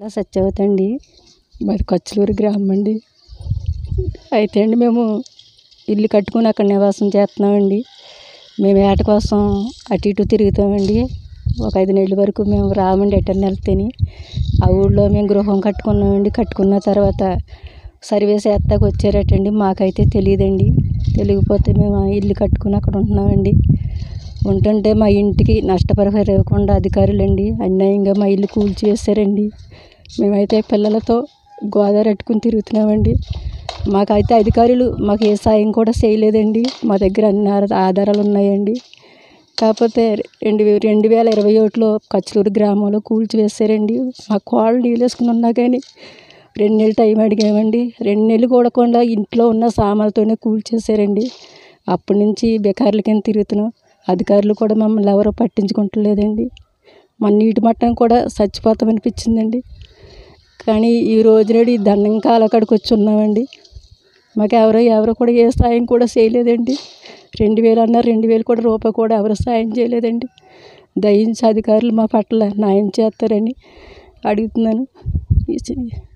సత్యవతి అండి మాది కచ్లూరు గ్రామం అండి అయితే అండి మేము ఇల్లు కట్టుకుని అక్కడ నివాసం చేస్తున్నామండి మేము వేట కోసం అటు ఇటు తిరుగుతామండి ఒక ఐదు నెలల వరకు మేము రామండి ఎటన్నా వెళ్తేని ఆ ఊళ్ళో మేము గృహం కట్టుకున్నామండి కట్టుకున్న తర్వాత సర్వే చేస్తాకి వచ్చారటండి మాకైతే తెలియదండి తెలియకపోతే మేము ఆ ఇల్లు కట్టుకుని అక్కడ ఉంటున్నామండి ఉంటుంటే మా ఇంటికి నష్టపరిహారం ఇవ్వకుండా అధికారులండి అన్యాయంగా మా ఇల్లు కూల్చివేశారండి మేమైతే పిల్లలతో గోదావరి అట్టుకుని తిరుగుతున్నామండి మాకైతే అధికారులు మాకు ఏ సాయం కూడా చేయలేదండి మా దగ్గర అన్ని ఆధార- ఆధారాలు ఉన్నాయండి కాకపోతే రెండు వే- రెండు వేల ఇరవై ఒకటిలో కచ్లూరు గ్రామంలో కూల్చివేశారండి మా కోళ్ళు నీళ్ళు వేసుకుని ఉన్నా కానీ రెండు నెలలు టైం అడిగామండి రెండు నెలలు కూడకుండా ఇంట్లో ఉన్న సామాన్లతోనే కూల్చేశారండి అప్పటి నుంచి బెకార్ల కింద తిరుగుతున్నాం అధికారులు కూడా మమ్మల్ని ఎవరో పట్టించుకుంటలేదండి మన నీటి మట్టం కూడా చచ్చిపోతాం అనిపించిందండి కానీ ఈ రోజు నాడు ఈ దండం కాల కాడికి వచ్చి ఉన్నామండి మాకు ఎవరో ఎవరో కూడా ఏ సాయం కూడా చేయలేదండి రెండు వేలు అన్నారు రెండు వేలు కూడా రూపాయి కూడా ఎవరు సాయం చేయలేదండి దయించి అధికారులు మా పట్ల న్యాయం చేస్తారని అడుగుతున్నాను ఈ చి-